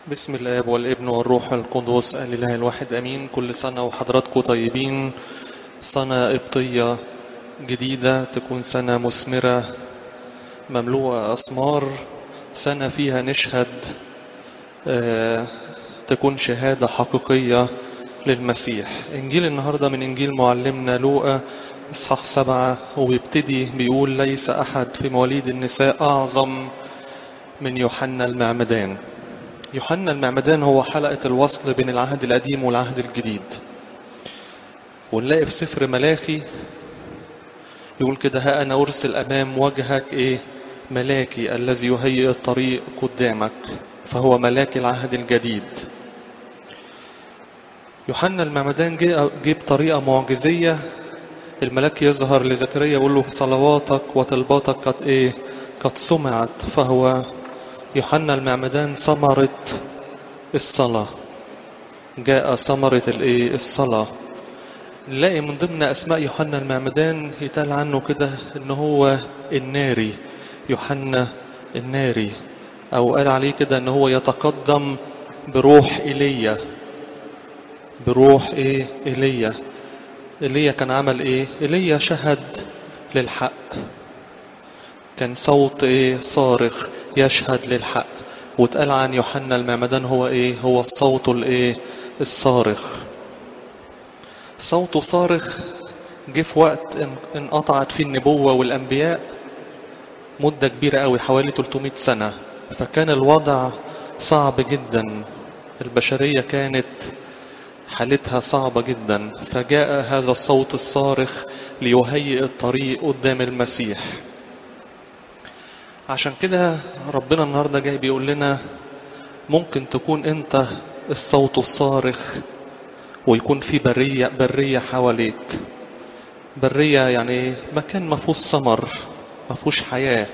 بسم الاب والابن والروح القدس الاله الواحد امين كل سنه وحضراتكم طيبين سنه قبطيه جديده تكون سنه مثمره مملوءه اثمار سنه فيها نشهد آه، تكون شهاده حقيقيه للمسيح انجيل النهارده من انجيل معلمنا لوقا اصحاح سبعه وبيبتدي بيقول ليس احد في مواليد النساء اعظم من يوحنا المعمدان يوحنا المعمدان هو حلقة الوصل بين العهد القديم والعهد الجديد ونلاقي في سفر ملاخي يقول كده ها أنا أرسل أمام وجهك إيه ملاكي الذي يهيئ الطريق قدامك فهو ملاك العهد الجديد يوحنا المعمدان جه جه بطريقة معجزية الملاك يظهر لزكريا يقول له صلواتك وطلباتك قد ايه قد سمعت فهو يوحنا المعمدان ثمرة الصلاة جاء ثمرة الايه الصلاة نلاقي من ضمن اسماء يوحنا المعمدان يتقال عنه كده ان هو الناري يوحنا الناري او قال عليه كده ان هو يتقدم بروح ايليا بروح ايه ايليا ايليا كان عمل ايه ايليا شهد للحق كان صوت ايه صارخ يشهد للحق واتقال عن يوحنا المعمدان هو ايه هو الصوت الايه الصارخ صوته صارخ جه في وقت ان- انقطعت فيه النبوة والأنبياء مدة كبيرة قوي حوالي 300 سنة فكان الوضع صعب جدا البشرية كانت حالتها صعبة جدا فجاء هذا الصوت الصارخ ليهيئ الطريق قدام المسيح عشان كده ربنا النهارده جاي بيقول لنا ممكن تكون انت الصوت الصارخ ويكون في برية برية حواليك برية يعني مكان ما فيهوش ثمر ما فيهوش حياة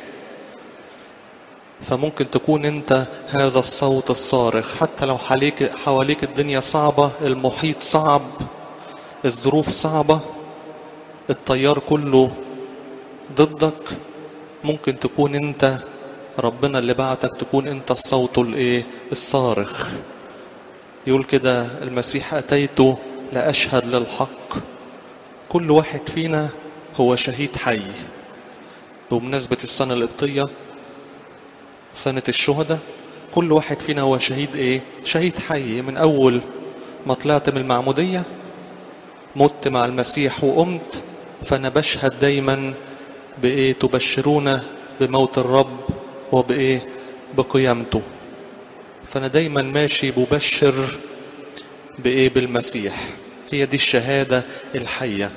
فممكن تكون انت هذا الصوت الصارخ حتى لو حواليك حواليك الدنيا صعبة المحيط صعب الظروف صعبة التيار كله ضدك ممكن تكون انت ربنا اللي بعتك تكون انت الصوت الايه الصارخ يقول كده المسيح اتيت لاشهد للحق كل واحد فينا هو شهيد حي بمناسبة السنة القبطية سنة الشهداء كل واحد فينا هو شهيد ايه شهيد حي من اول ما طلعت من المعمودية مت مع المسيح وقمت فانا بشهد دايما بايه تبشرون بموت الرب وبايه بقيامته فانا دايما ماشي مبشر بايه بالمسيح هي دي الشهاده الحيه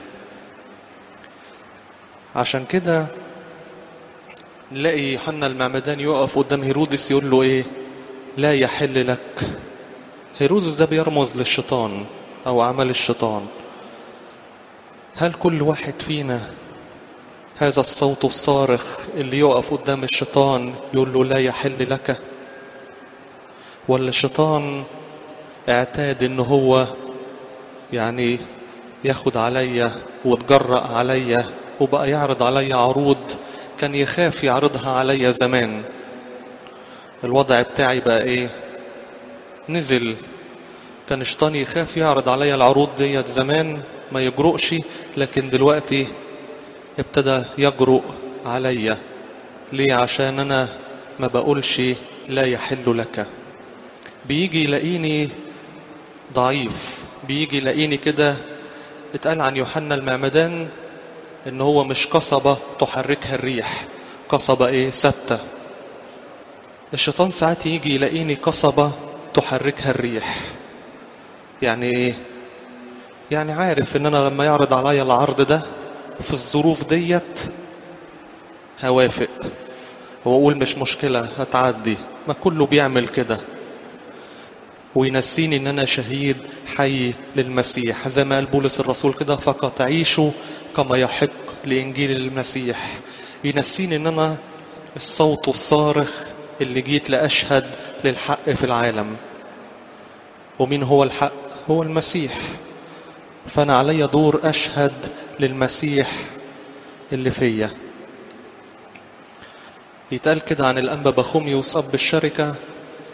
عشان كده نلاقي يوحنا المعمدان يقف قدام هيرودس يقول له ايه لا يحل لك هيرودس ده بيرمز للشيطان او عمل الشيطان هل كل واحد فينا هذا الصوت الصارخ اللي يقف قدام الشيطان يقول له لا يحل لك ولا الشيطان اعتاد ان هو يعني ياخد عليا وتجرأ عليا وبقى يعرض عليا عروض كان يخاف يعرضها عليا زمان الوضع بتاعي بقى ايه نزل كان شيطان يخاف يعرض عليا العروض ديت زمان ما يجرؤش لكن دلوقتي ابتدى يجرؤ عليا ليه عشان انا ما بقولش لا يحل لك بيجي يلاقيني ضعيف بيجي يلاقيني كده اتقال عن يوحنا المعمدان ان هو مش قصبة تحركها الريح قصبة ايه ثابتة الشيطان ساعات يجي يلاقيني قصبة تحركها الريح يعني ايه يعني عارف ان انا لما يعرض عليا العرض ده في الظروف ديت هوافق واقول مش مشكلة هتعدي ما كله بيعمل كده وينسيني ان انا شهيد حي للمسيح زي ما قال بولس الرسول كده فقط عيشوا كما يحق لانجيل المسيح ينسيني ان انا الصوت الصارخ اللي جيت لاشهد للحق في العالم ومين هو الحق هو المسيح فانا علي دور اشهد للمسيح اللي فيا يتقال كده عن الانبا بخوميوس اب الشركه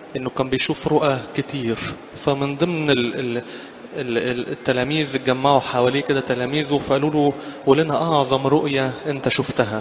انه كان بيشوف رؤى كتير فمن ضمن ال ال ال- ال- التلاميذ اتجمعوا حواليه كده تلاميذه فقالوا له ولنا اعظم رؤية انت شفتها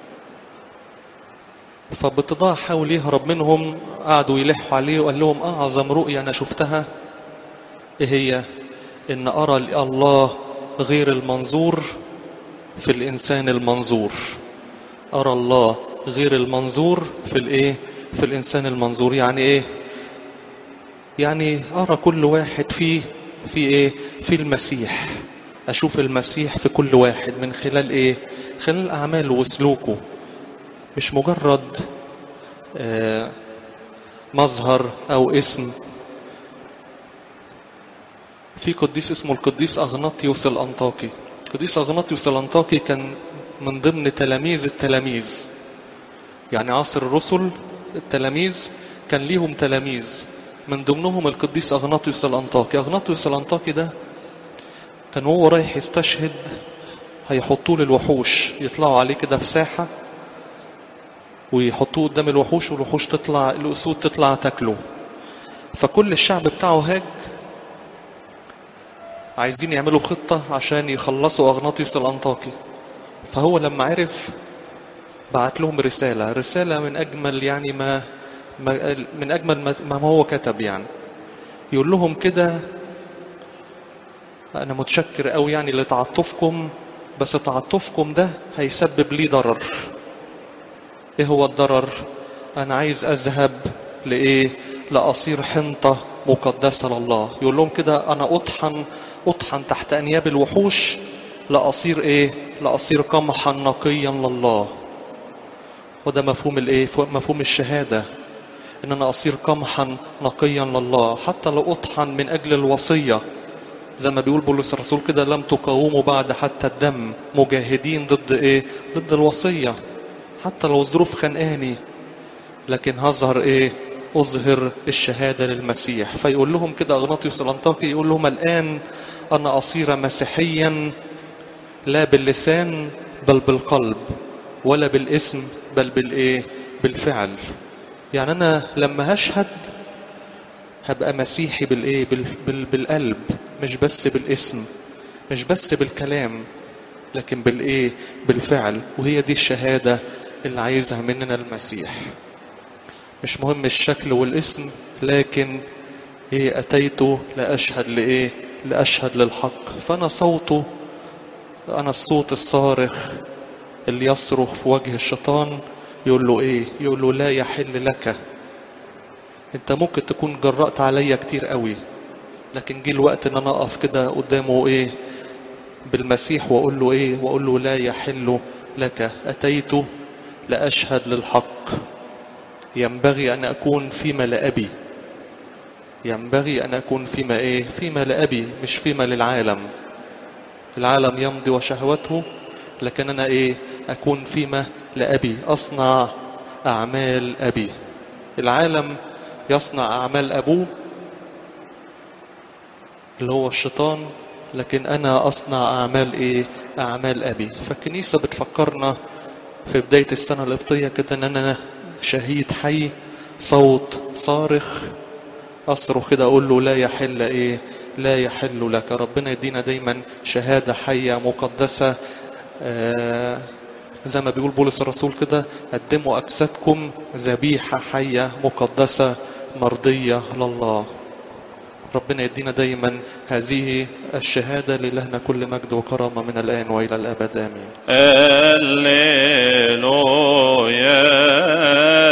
فباتضاع حاول يهرب منهم قعدوا يلحوا عليه وقال لهم اعظم رؤية انا شفتها ايه هي ان ارى الله غير المنظور في الانسان المنظور ارى الله غير المنظور في الايه في الانسان المنظور يعني ايه يعني ارى كل واحد فيه في ايه في المسيح اشوف المسيح في كل واحد من خلال ايه خلال اعماله وسلوكه مش مجرد آه مظهر او اسم في قديس اسمه القديس اغناطيوس الانطاكي القديس اغناطيوس الانطاكي كان من ضمن تلاميذ التلاميذ يعني عصر الرسل التلاميذ كان ليهم تلاميذ من ضمنهم القديس اغناطيوس الانطاكي اغناطيوس الانطاكي ده كان هو رايح يستشهد هيحطوه للوحوش يطلعوا عليه كده في ساحه ويحطوه قدام الوحوش والوحوش تطلع الاسود تطلع تاكله فكل الشعب بتاعه هاج عايزين يعملوا خطة عشان يخلصوا أغناطيوس الأنطاكي فهو لما عرف بعت لهم رسالة رسالة من أجمل يعني ما, ما من أجمل ما, ما هو كتب يعني يقول لهم كده أنا متشكر أوي يعني لتعاطفكم بس تعاطفكم ده هيسبب لي ضرر إيه هو الضرر؟ أنا عايز أذهب لإيه؟ لأصير حنطة مقدسة لله يقول لهم كده أنا أطحن أطحن تحت أنياب الوحوش لأصير إيه؟ لأصير قمحا نقيا لله وده مفهوم الإيه؟ مفهوم الشهادة إن أنا أصير قمحا نقيا لله حتى لو أطحن من أجل الوصية زي ما بيقول بولس الرسول كده لم تقاوموا بعد حتى الدم مجاهدين ضد إيه؟ ضد الوصية حتى لو الظروف خانقاني لكن هظهر إيه؟ أظهر الشهادة للمسيح فيقول لهم كده أغناطيوس الأنطاكي يقول لهم الآن أنا أصير مسيحيا لا باللسان بل بالقلب ولا بالاسم بل بالإيه بالفعل يعني أنا لما هشهد هبقى مسيحي بالإيه بال بال بالقلب مش بس بالاسم مش بس بالكلام لكن بالإيه بالفعل وهي دي الشهادة اللي عايزها مننا المسيح مش مهم الشكل والاسم لكن ايه اتيت لاشهد لايه لاشهد للحق فانا صوته انا الصوت الصارخ اللي يصرخ في وجه الشيطان يقول له ايه يقول له لا يحل لك انت ممكن تكون جرأت عليا كتير قوي لكن جه الوقت ان انا اقف كده قدامه ايه بالمسيح واقول له ايه واقول له لا يحل لك اتيت لاشهد للحق ينبغي أن أكون فيما لأبي ينبغي أن أكون فيما إيه فيما لأبي مش فيما للعالم العالم يمضي وشهوته لكن أنا إيه أكون فيما لأبي أصنع أعمال أبي العالم يصنع أعمال أبوه اللي هو الشيطان لكن أنا أصنع أعمال إيه أعمال أبي فالكنيسة بتفكرنا في بداية السنة القبطية كده أن أنا شهيد حي صوت صارخ أصرخ كده أقول له لا يحل إيه لا يحل لك ربنا يدينا دايما شهادة حية مقدسة آه زي ما بيقول بولس الرسول كده قدموا أجسادكم ذبيحة حية مقدسة مرضية لله ربنا يدينا دايما هذه الشهادة للهنا كل مجد وكرامة من الآن وإلى الأبد آمين الليل